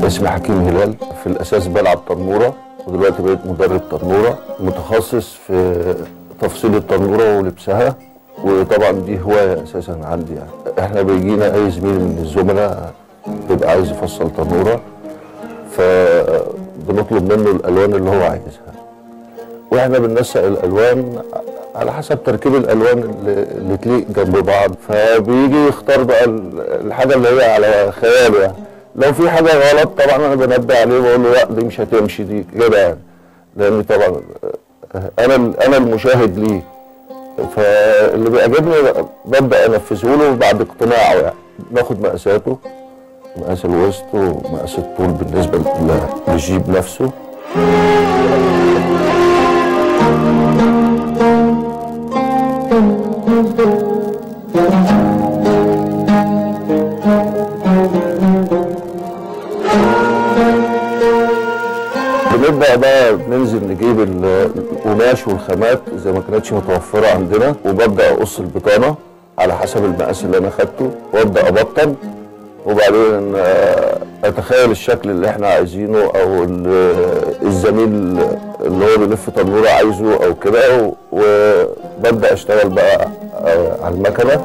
اسمي حكيم هلال في الاساس بلعب تنوره ودلوقتي بقيت مدرب تنوره متخصص في تفصيل التنوره ولبسها وطبعا دي هوايه اساسا عندي يعني احنا بيجينا اي زميل من الزملاء بيبقى عايز يفصل تنوره فبنطلب منه الالوان اللي هو عايزها واحنا بننسق الالوان على حسب تركيب الالوان اللي, اللي تليق جنب بعض فبيجي يختار بقى ال- الحاجه اللي هي على خياله يعني لو في حاجه غلط طبعا انا بنبه عليه وبقول له لا دي مش هتمشي دي كده يعني لان طبعا انا انا المشاهد ليه فاللي بيعجبني ببدا انفذه له بعد اقتناعه يعني باخد مقاساته مقاس الوسط ومقاس الطول بالنسبه لل- للجيب نفسه بنبدا بقى بننزل نجيب ال- القماش والخامات زي ما كانتش متوفره عندنا وببدا اقص البطانه على حسب المقاس اللي انا خدته وابدا ابطن وبعدين آه، اتخيل الشكل اللي احنا عايزينه او ال- الزميل اللي هو بيلف تنوره عايزه او كده و- وببدا اشتغل بقى آه، على المكنه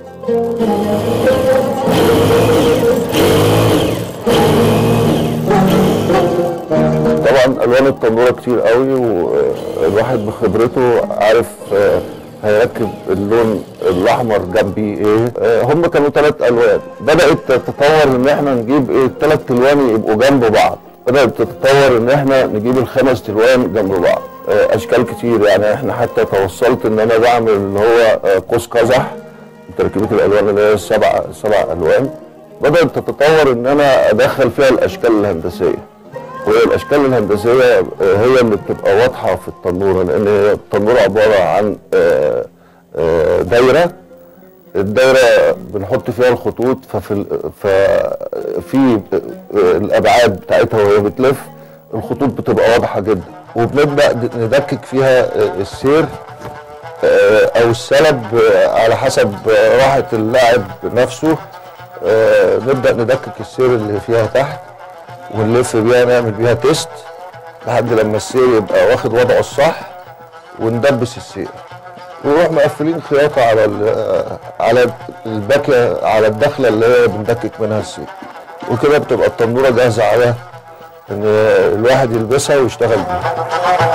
طبعا الوان التنوره كتير قوي والواحد بخبرته عارف آه، هيركب اللون الاحمر جنبي ايه آه، هم كانوا ثلاث الوان بدات تتطور ان احنا نجيب ايه الثلاث الوان يبقوا جنب بعض بدات تتطور ان احنا نجيب الخمس الوان جنب بعض آه، اشكال كتير يعني احنا حتى توصلت ان انا بعمل اللي هو آه، قوس قزح تركيبه الالوان اللي هي السبع سبع الوان بدات تتطور ان انا ادخل فيها الاشكال الهندسيه وهي الاشكال الهندسيه هي اللي بتبقى واضحه في التنوره لان هي التنوره عباره عن آه، آه، دايره الدايره بنحط فيها الخطوط ففي ال- ففي آه، الابعاد بتاعتها وهي بتلف الخطوط بتبقى واضحه جدا وبنبدا ندكك فيها آه، السير آه، او السلب آه، على حسب آه، راحه اللاعب نفسه آه، نبدا ندكك السير اللي فيها تحت ونلف بيها نعمل بيها تيست لحد لما السير يبقى واخد وضعه الصح وندبس السير ونروح مقفلين خياطه على ال- على الباكيه على الدخله اللي هي بندكك منها السير وكده بتبقى التنوره جاهزه على ان الواحد يلبسها ويشتغل بيها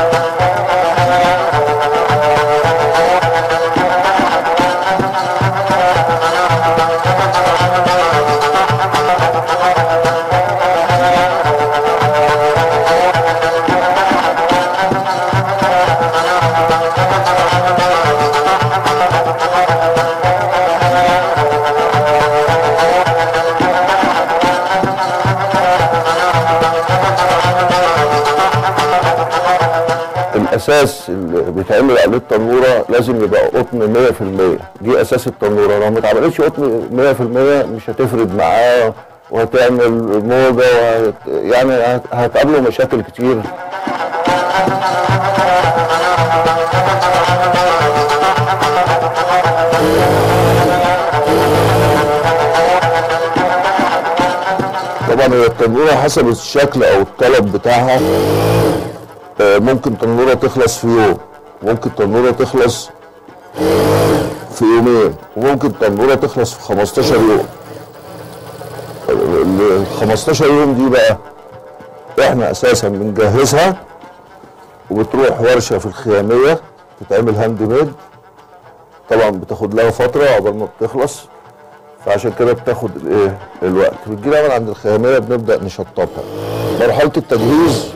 الاساس اللي بيتعمل عليه التنوره لازم يبقى قطن 100% دي اساس التنوره لو ما اتعملتش قطن 100% مش هتفرد معاه وهتعمل موجه وهت يعني هت- هتقابله مشاكل كتير طبعا هي التنوره حسب الشكل او الطلب بتاعها آه، ممكن تنوره تخلص في يوم ممكن تنوره تخلص في يومين وممكن تنوره تخلص في 15 يوم ال 15 يوم دي بقى احنا اساسا بنجهزها وبتروح ورشه في الخياميه تتعمل هاند ميد طبعا بتاخد لها فتره عقبال ما بتخلص فعشان كده بتاخد الايه الوقت بتجيلها من عند الخياميه بنبدا نشطبها مرحله التجهيز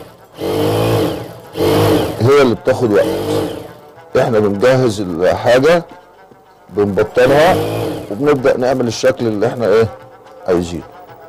هي اللي بتاخد وقت احنا بنجهز الحاجه بنبطلها وبنبدا نعمل الشكل اللي احنا ايه عايزينه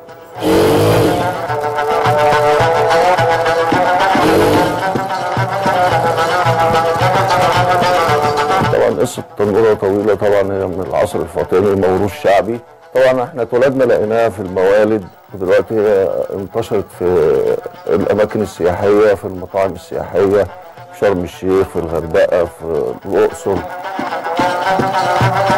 طبعا قصه التنوره طويله طبعا هي من العصر الفاطمي موروث شعبي طبعا احنا اتولدنا لقيناها في الموالد ودلوقتي هي انتشرت في الاماكن السياحيه في المطاعم السياحيه في شرم الشيخ في الغردقه في الاقصر